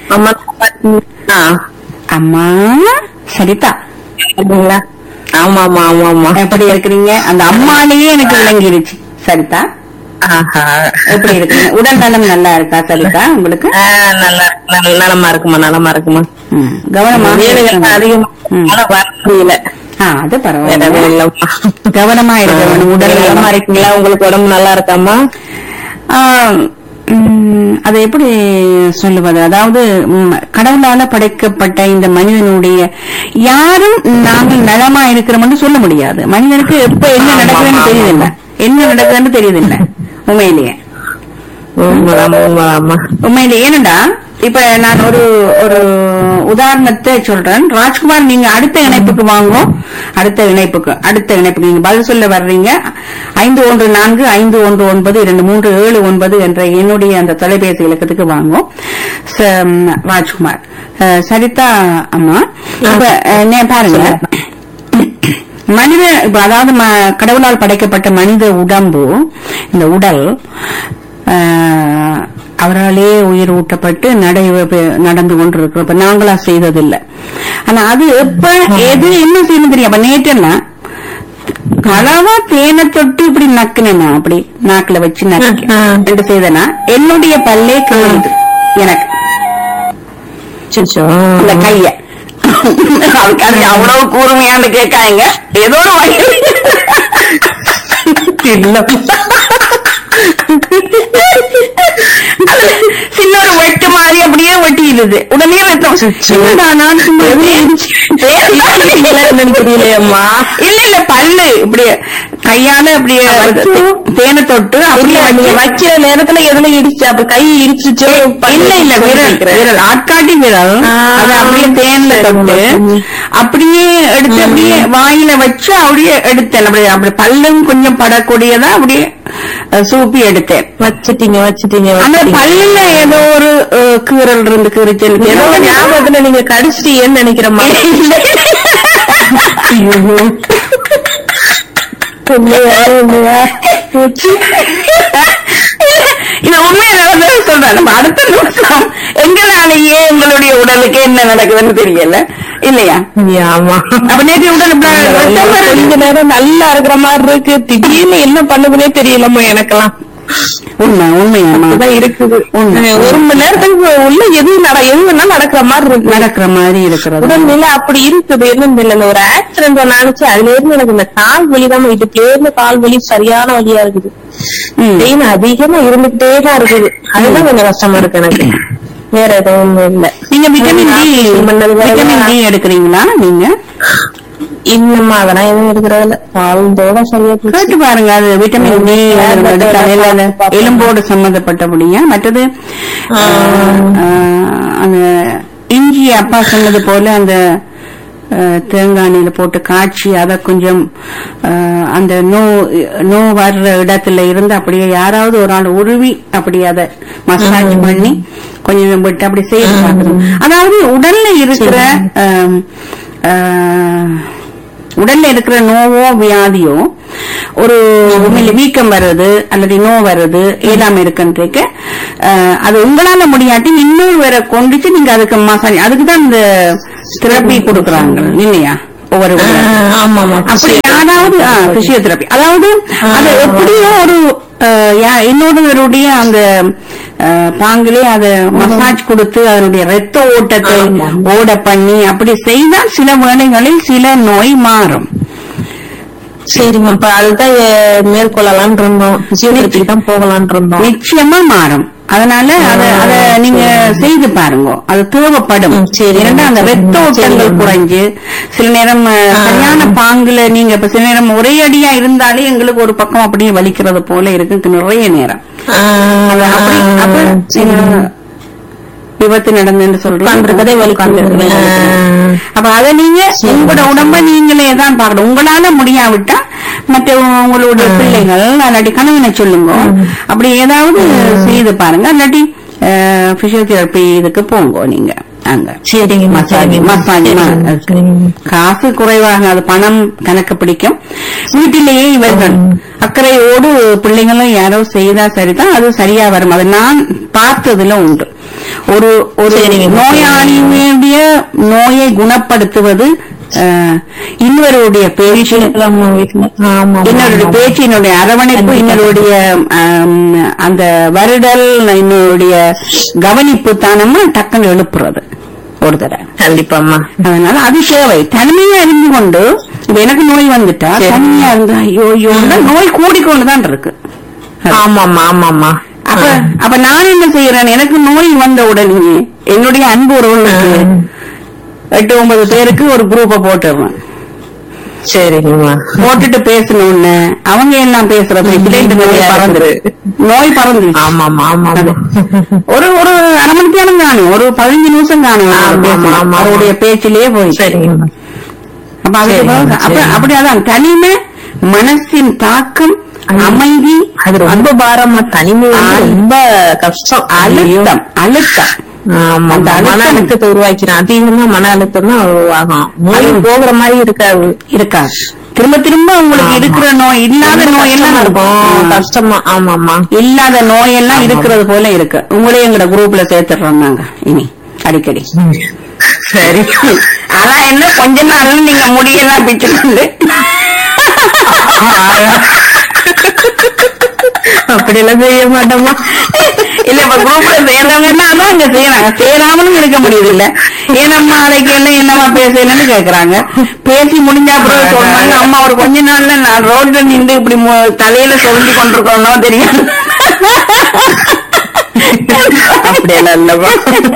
அம்மா நல்லா இருக்கீங்களா? அம்மா சரிதா அப்படிங்களா ஆமா ஆமா ஆமா ஆமா எப்படி இருக்கிறீங்க அந்த அம்மாலேயே எனக்கு விளங்கிருச்சு சரிதா ஆஹா எப்படி இருக்கீங்க உடல் நலம் நல்லா இருக்கா சரிதா உங்களுக்கு ஆ, நல்லா நல்ல- நலமா இருக்குமா நலமா இருக்குமா ம், கவனமா வேலைகள் இருக்கணும். அதிகமா ம். ஆனா வர முடியல ஆ, அது வேற பரவாயில்ல எதுவும் இல்லம்மா. கவனமா இருக்க வேணும் உடல் நலமா நலமா இருக்கீங்களா உங்களுக்கு உடம்பு நல்லா இருக்காமா ஆ, ம், அதை எப்படி சொல்லுவது அதாவது ம், கடவுளால படைக்கப்பட்ட இந்த மனிதனுடைய யாரும் நாங்கள் நலமா இருக்கிறோம்னு சொல்ல முடியாது மனிதனுக்கு எப்ப என்ன ஆமா, நடக்குதுன்னு ஆமா, தெரியுதில்ல என்ன நடக்குதுன்னு தெரியுதில்ல உண்மையிலேயே உண்மைதாம்மா உண்மைதாம்மா உண்மையிலே ஏனண்டா இப்ப நான் ஒரு ஒரு உதாரணத்தை சொல்றேன் ராஜ்குமார் நீங்க அடுத்த இணைப்புக்கு வாங்க அடுத்த இணைப்புக்கு அடுத்த இணைப்புக்கு நீங்க பதில் சொல்ல வர்றீங்க ஐந்து ஒன்று நான்கு ஐந்து ஒன்று ஒன்பது இரண்டு மூன்று ஏழு ஒன்பது என்ற என்னுடைய அந்த தொலைபேசி இலக்கத்துக்கு வாங்க ச- ம், ராஜ்குமார் அஹ், சரிதா அம்மா இப்ப அஹ், நே- பாருங்க மனித இப்ப அதாவது ம- கடவுளால் படைக்கப்பட்ட மனித உடம்பு இந்த உடல் ஆஹ், அவராலே உயிர் ஊட்டப்பட்டு நடை நடந்து கொண்டிருக்கிறோம் இப்ப நாங்களா செய்ததில்லை ஆனா அது எப்ப எது என்ன செய்யணும் தெரியும் அப்ப நேற்றெல்லாம் களவா தேனை தொட்டு இப்படி நக்குனேனா அப்படி நாக்குல வச்சு நக்கி ம். என்று செய்தனா என்னுடைய பல்லே கேளுது எனக்கு அச்சச்சோ. இந்த கைய அதுக்கு அது அவ்வளவு கூர்மையான்னு கேட்காங்க ஏதோ ஒரு வகையில் இல்ல அது சின்ன ஒரு வெட்டு மாதிரி அப்படியே வெட்டிடுது உடனே வெட்டும் என்னடா நான் சும்மா இல்லைங்களா என்னன்னு தெரியலையேம்மா இல்ல இல்ல பல்லு இப்படி கையால அப்படியே தேனை தொட்டு அப்படியே இல்ல, நீங்க வச்சு- வைக்கிற நேரத்துல எதுல இடிச்சு அப்ப கை இடிச்சுச்சோ இல்ல இல்ல விரல் விரல் ஆட்காட்டி விரல் ஆ. அது அப்படியே தேன்ல தொட்டு அப்படியே எடுத்து அப்படியே வாயில வச்சு அப்படியே எடுத்தேன் அப்படியே அப்படி பல்லும் கொஞ்சம் படக்கூடியதா அப்படியே அஹ், சூப்பி எடுத்தேன் வச்சிட்டீங்க வச்சிட்டீங்க அந்த வச்சிட்டீங்க. பல்லுல ஏதோ ஒரு அஹ், கீறல் இருந்து கீறிச்சல் ஏதோ ஒரு ஞாபகத்துல நீங்க கடிச்சிட்டீங்கன்னு நினைக்கிறேம்மா உண்மையா, உண்மையா? இது உண்மையை நான் சொல்றேன் நம்ம அடுத்த நிமிஷம் எங்களாலேயே எங்களுடைய உடலுக்கு என்ன நடக்குதுன்னு தெரியல இல்லையா ஆமா அப்ப நேற்று உடல் இப்படி கொஞ்ச நேரம் நல்லா இருக்கிற மாதிரி இருக்கு திடீர்னு என்ன பண்ணுதுன்னே தெரியலம்மா எனக்கெல்லாம் உண்மை உண்மையாமா அப்படிதான் இருக்குது உண்மை. ஒரு மணி நேரத்துக்கு உள்ள எது நட எது வேணா நடக்கிற மாதிரி இருக்கு நடக்கிற மாதிரி இருக்கிறது உடல்நிலை அப்படி இருக்குது என்னன்னு தெரியல ஒரு ஆக்சிடென்ட் நினைச்சு அதுல இருந்து எனக்கு இந்த கால் வலி தான் இடுப்புல இருந்து கால் வலி சரியான வலியா இருக்குது ம். பெயின் அதிகமா இருந்துகிட்டே தான் இருக்குது அதுதான் கொஞ்சம் கஷ்டமா இருக்கு எனக்கு வேற எதுவும் இல்ல நீங்க விட்டமின் டி பண்ணது வேற விட்டமின் டி எடுக்கிறீங்களா நீங்க இன்னுமா அதெல்லாம் எதுவும் எடுக்கிறது இல்ல வாழ்ந்தோட சரியா போச்சு கேட்டு பாருங்க அது விட்டமின் டி எடுத்தாலே அது எலும்போடு சம்பந்தப்பட்டபடியா மற்றது ஆஹ், அந்த இஞ்சி அப்பா சொன்னது போல அந்த ஆஹ், தேங்காய் எண்ணெயில போட்டு காய்ச்சி அதை கொஞ்சம் ஆஹ், அந்த நோ நோ வர்ற இடத்துல இருந்து அப்படியே யாராவது ஒரு ஆள் உருவி அப்படி அதை மசாஜ் பண்ணி கொஞ்சம் விட்டு அப்படி செய்து பார்க்கணும் அதாவது உடல்ல இருக்கிற ஆம், ஆஹ், உடல்ல இருக்கிற நோவோ வியாதியோ ஒரு உண்மையில வீக்கம் வருது அல்லது நோ வருது இயலாம இருக்குன்றதுக்கு அஹ், அது உங்களால முடியாட்டி இன்னொரு வேற கொண்டுச்சு நீங்க அதுக்கு மசாஜ் அதுக்கு தான் இந்த தெரப்பி கொடுக்கறாங்க இல்லையா ஒவ்வொரு ஆமா ஆமா அப்படி யாராவது பிசியோதெரப்பி அதாவது அது எப்படியோ ஒரு அஹ், யா- இன்னொருவருடைய அந்த அஹ், பாங்கிலே அதை மசாஜ் கொடுத்து அதனுடைய ரத்த ஓட்டத்தை ஆமா. ஓட பண்ணி அப்படி செய்தால் சில வேளைகளில் சில நோய் மாறும் சரிம்மா இப்ப அதுதான் அஹ், மேற்கொள்ளலாம்னு இருந்தோம் பிசியோதெரபிக்கு தான் போகலாம்னு இருந்தோம் நிச்சயமா மாறும் அதனால அத அத நீங்க செய்து பாருங்க அது தேவைப்படும் ம், சரி. இரண்டா அந்த ரத்த ஓட்டங்கள் சரி. குறைஞ்சு சில நேரம் அஹ், சரியான பாங்குல நீங்க இப்ப சில நேரம் ஒரே அடியா இருந்தாலே எங்களுக்கு ஒரு பக்கம் அப்படியே வலிக்கிறது போல இருக்கு நிறைய நேரம் அது அப்படி அப்ப நீங்க விபத்து நடந்துன்னு சொல்றீங்க உட்கார்ந்திருக்கதே வலி உட்கார்ந்திருக்கதே வலி. அப்ப அத நீங்க உங்களோட உடம்ப நீங்களே தான் பார்க்கணும் உங்களால முடியாவிட்டா மற்ற உங்களுடைய பிள்ளைகள் அல்லாட்டி கணவனை சொல்லுங்க அப்படி ஏதாவது செய்து பாருங்க அல்லாட்டி பிசியோதெரப்பி இதுக்கு போங்க நீங்க அங்க சரிங்கம்மா மசாஜ் சரிங்கம்மா மசாஜ் சரிங்கம்மா, சரிங்கம்மா. காசு குறைவாக அது பணம் கணக்கு பிடிக்கும் வீட்டிலேயே இவர்கள் அக்கறையோடு பிள்ளைங்களும் யாரோ செய்தா சரிதான் அது சரியா வரும் அது நான் பார்த்ததுல உண்டு ஒரு ஒரு சரிங்க. நோயாளியுடைய நோயை குணப்படுத்துவது அஹ், இன்னொருடைய பேச்சு அம்மா வீட்டுல ஆமா இன்னொருடைய பேச்சு என்னுடைய அரவணைப்பு கண்டிப்பா. இன்னொருடைய ஆம், அந்த வருடல் இன்னொருடைய கவனிப்பு தானமா டக்குன்னு எழுப்புறது ஒரு தடவை கண்டிப்பாம்மா அதனால அது தேவை தனிமையா இருந்து கொண்டு இப்ப எனக்கு நோய் வந்துட்டா சரி. தனிமையா இருந்தா ஐயோ ஐயோ நோய் கூடிக்கொண்டுதான் இருக்கு ஆமாம்மா ஆமாம்மா அப்ப அப்ப நான் என்ன செய்யறேன் எனக்கு நோய் வந்த உடனே என்னுடைய அன்பு உறவுகளுக்கு எட்டு ஒன்பது பேருக்கு ஒரு குரூப்ப போட்டுடுறேன் சரிங்கம்மா போட்டுட்டு பேசணும்னு அவங்க எல்லாம் பேசுற பேச்சுல இந்த நோய் பறந்துரு நோய் பறந்து ஆமாம்மா ஆமாம்மா ஒரு ஒரு அரை மணி நேரம் காணும் ஒரு பதினஞ்சு நிமிஷம் காணும் ஆமா, ஆமா, ஆமா. அவருடைய பேச்சிலேயே போய் சரிங்கம்மா அப்ப அதுக்கு சரிங்க, பிறகு- அப்ப சரிங்க. அப்படி அதான் தனிமை மனசின் தாக்கம் அமைதி அது ரொம்ப பாரமா தனிமை வந்து ரொம்ப கஷ்டம் அழுத்தம் அழுத்தம் ஆமா அந்த மன அழுத்தம் அழுத்தத்தை உருவாக்கிறேன் அதிகமா மன அழுத்தம் தான் உருவாகும் நோய் போகிற மாதிரி இருக்காது இருக்காது திரும்ப திரும்ப உங்களுக்கு ஆமா. இருக்கிற நோய் இல்லாத ரொம்ப நோய் எல்லாம் கஷ்டமா இருக்கும் இருக்கும் கஷ்டமா ஆமாமா இல்லாத நோய் எல்லாம் ஆமா. இருக்கிறது போல இருக்கு உங்களையும் எங்கட குரூப்ல சேர்த்துடுறோம் நாங்க இனி அடிக்கடி சரி ஆனா என்ன கொஞ்ச நாள்ல நீங்க முடியெல்லாம் பிச்சுக்கொண்டு அப்படி எல்லாம் செய்ய மாட்டோமா இல்ல இப்ப குரூப்ல சேர்ந்தவங்கன்னா அதான் அங்க செய்யறாங்க சேராமலும் இருக்க முடியுது இல்ல ஏனம்மா நாளைக்கு என்ன என்னமா பேசலன்னு கேக்குறாங்க பேசி முடிஞ்ச அப்புறம் சொல்றாங்க அம்மா ஒரு கொஞ்ச நாள்ல நான் ரோட்ல நின்று இப்படி மு- தலையில சொரிஞ்சு கொண்டிருக்கோம் தெரியும் அப்படியெல்லாம் இல்லவா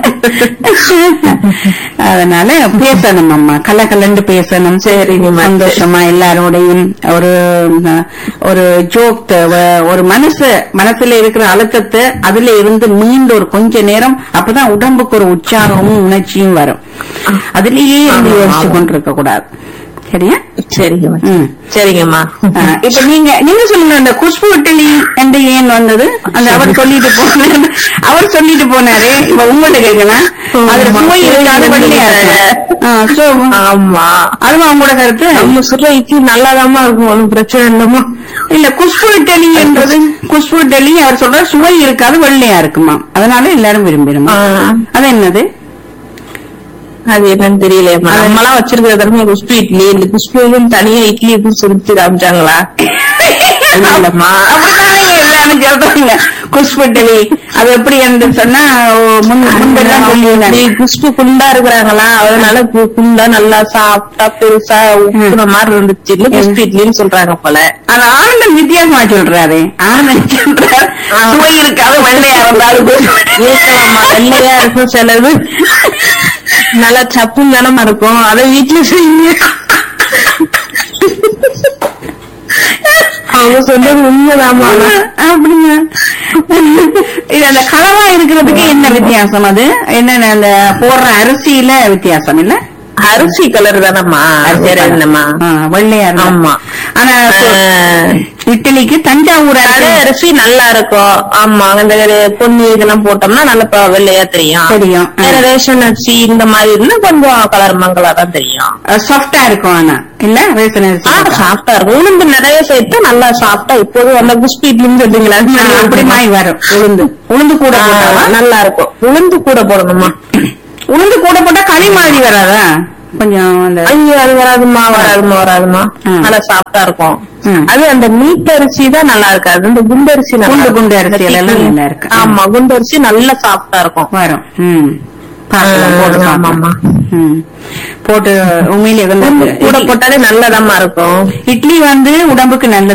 அதனால பேசணும் அம்மா கலகலண்டு பேசணும் சரிங்கம்மா. சந்தோஷமா எல்லாரோடையும் ஒரு அஹ், ஒரு ஜோக் தேவை ஒரு மனசு மனசுல இருக்கிற அழுத்தத்தை அதுல இருந்து மீண்டு ஒரு கொஞ்ச நேரம் அப்பதான் உடம்புக்கு ஒரு உற்சாகமும் உணர்ச்சியும் வரும் அதுலயே இருந்து ஆமா, யோசிச்சு ஆமா. கொண்டிருக்க கூடாது சரியா சரிங்கம்மா ம். சரிங்கம்மா ஆஹ், இப்ப நீங்க நீங்க சொல்லுங்க அந்த குஷ்பு இட்லி என்று ஏன் வந்தது அந்த அவர் சொல்லிட்டு போனாரு அவர் சொல்லிட்டு போனாரு இப்ப உங்கள்ட்ட கேட்கலாம் அதுல ஆமா. சுவை இருக்காது வெள்ளையா இருக்கு ஆ, so, ஆமா அதுவா உங்களோட கருத்து நம்ம சுடுற இட்லி நல்லாதாம்மா இருக்கும் ஒண்ணும் பிரச்சனை இல்லம்மா இல்ல குஷ்பு இட்டலி என்றது குஷ்பு இட்டலி அவர் சொல்ற சுவை இருக்காது வெள்ளையா இருக்குமா அதனால எல்லாரும் விரும்பிடுமா ஆ. அது என்னது அது என்னன்னு தெரியலையம்மா நம்மளாம் வச்சிருக்கிற தடவை குஷ்பு இட்லி இந்த குஷ்புவும் தனியா இட்லி எப்படி சுருத்தி காமிச்சாங்களா இல்லம்மா அப்படித்தானே எல்லாரும் சொல்றாங்க குஷ்பு இட்டலி அது எப்படி என்று சொன்னா முன்- முன்பெல்லாம் சொல்லியிருந்தாங்க அப்படி குஷ்பு குண்டா இருக்கிறாங்களா அதனால கு- குண்டா நல்லா சாப்பிட்டா பெருசா உப்புன மாதிரி இருந்துச்சு இல்ல குஷ்பு இட்லின்னு சொல்றாங்க போல அது ஆனந்தம் வித்தியாசமா சொல்றாரு ஆனந்தம் சொல்றாரு ஆ. சுவை இருக்காது வெள்ளையா இருந்தாலும் இருக்கலாமா வெள்ளையா இருக்கும் சிலது நல்லா சப்பும் தானமா இருக்கும் அதை வீட்டுல செய்யுங்க அவங்க சொல்றது உண்மைதாமா அப்படிங்க இது அந்த கலவா இருக்கிறதுக்கு என்ன வித்தியாசம் அது என்ன அந்த போடுற அரிசியில வித்தியாசம் இல்ல அரிசி கலர் தானம்மா வேற என்னம்மா ஆ, வெள்ளையா இருக்கும் ஆமா ஆனா ஆஹ், இட்லிக்கு தஞ்சாவூர் கடை அரிசி அரிசி நல்லா இருக்கும் ஆமா அந்த பொன்னி இதெல்லாம் போட்டோம்னா நல்ல ப- வெள்ளையா தெரியும் தெரியும். ஆ. வேற ரேஷன் அரிசி இந்த மாதிரி இருந்தா கொஞ்சம் கலர் மங்களா தான் தெரியும் சாஃப்டா இருக்கும் ஆனா இல்ல ரேசன் அரிசி ஆ சாப்பிட்டா இருக்கும் உளுந்து நிறைய சேர்த்து நல்லா சாப்பிட்டா இப்போது அந்த குஸ்பி இட்லின்னு சொல்றீங்களா அது ஆ, மாதிரி அப்படி இருக்குமா? மாய் வரும் உளுந்து உளுந்து கூட ஆ, போட்டாவா? நல்லா இருக்கும் உளுந்து கூட போடணுமா உளுந்து கூட போட்டா களி மாதிரி வராதா கொஞ்சம் அந்த ஐயோ அது வராதுமா வராதுமா வராதுமா ம். நல்லா சாப்பிட்டா இருக்கும் ம். அது அந்த மீட் அரிசி தான் நல்லா இருக்காது இந்த குண்டரிசி நல்லா குண்டு இருக்கும். குண்டு அரிசி இந்த எல்லாம் திக்கு- நல்லா இருக்கு. ஆமா குண்டரிசி நல்லா சாப்பிட்டா இருக்கும் வரும் ம் பார்க்கலாம், ஆ, போட்டு ஆமா, பார்க்கலாம். ஆமா. ம். போட்டு உண்மையிலேயே வந்து கூட போட்டாலே நல்லதாம்மா இருக்கும் இட்லி வந்து உடம்புக்கு நல்லது